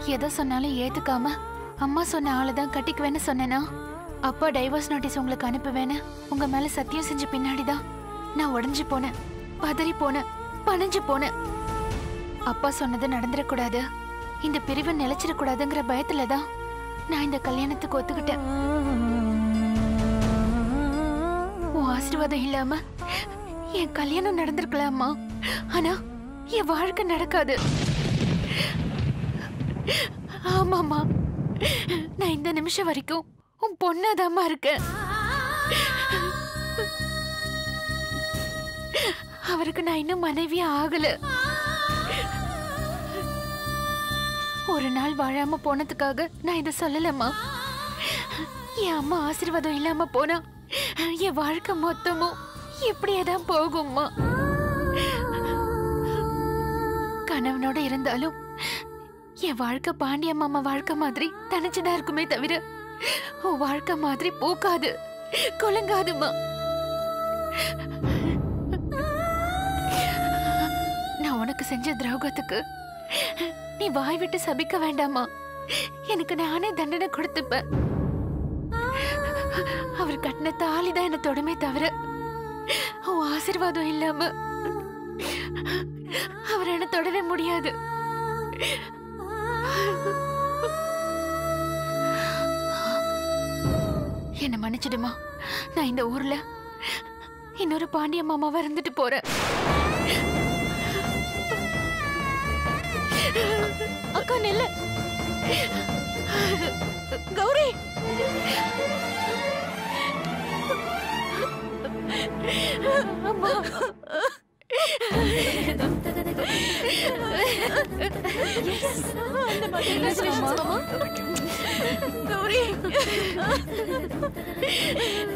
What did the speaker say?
எதை சொன்னாலும் ஏத்துக்காம அம்மா சொன்ன ஆளை தான் கட்டிக்குவேன்னு சொன்னேனா அப்பா டைவர்ஸ் நோட்டீஸ் உங்களுக்கு அனுப்புவேன்னு உங்க மேல சத்தியம் செஞ்ச பின்னாடிதான் நான் உடைஞ்சு போனேன் பதறி போனேன் பணிஞ்சு போனேன் அப்பா சொன்னது நடந்துடக்கூடாது இந்த பிரிவு நிலைச்சிடக்கூடாதுங்கிற பயத்துல தான் நான் இந்த கல்யாணத்துக்கு ஒத்துக்கிட்டேன் உன் ஆசீர்வாதம் இல்லாம என் கல்யாணம் நடந்திருக்கலாமா ஆனா என் வாழ்க்கை நடக்காது ஆமாமா நான் இந்த நிமிஷம் வரைக்கும் உன் பொண்ணாதாம்மா இருக்கேன் அவருக்கு நான் இன்னும் மனைவியா ஆகல ஒரு நாள் வாழாம போனதுக்காக நான் இதை சொல்லலம்மா என் அம்மா ஆசீர்வாதம் இல்லாம போனா என் வாழ்க்கை மொத்தமும் இப்படியே தான் போகும்மா கணவனோட இருந்தாலும் என் வாழ்க்கை பாண்டிய மாமா வாழ்க்கை மாதிரி தனிச்சுதான் இருக்குமே தவிர உன் வாழ்க்கை மாதிரி போக்காது குலுங்காதுமா நான் உனக்கு செஞ்ச துரோகத்துக்கு நீ வாய் விட்டு சபிக்க வேண்டாமா எனக்கு நானே தண்டனை கொடுத்துப்பேன் அவர் கட்டின தாலி தான் என்ன தொடுமே தவிர உன் ஆசீர்வாதம் இல்லாம அவர் என்ன தொடவே முடியாது என்ன மன்னிச்சிடுமா நான் இந்த ஊர்ல இன்னொரு பாண்டிய மாமாவா இருந்துட்டு போறேன் அக்கா நெல்ல கௌரி அம்மா கௌரி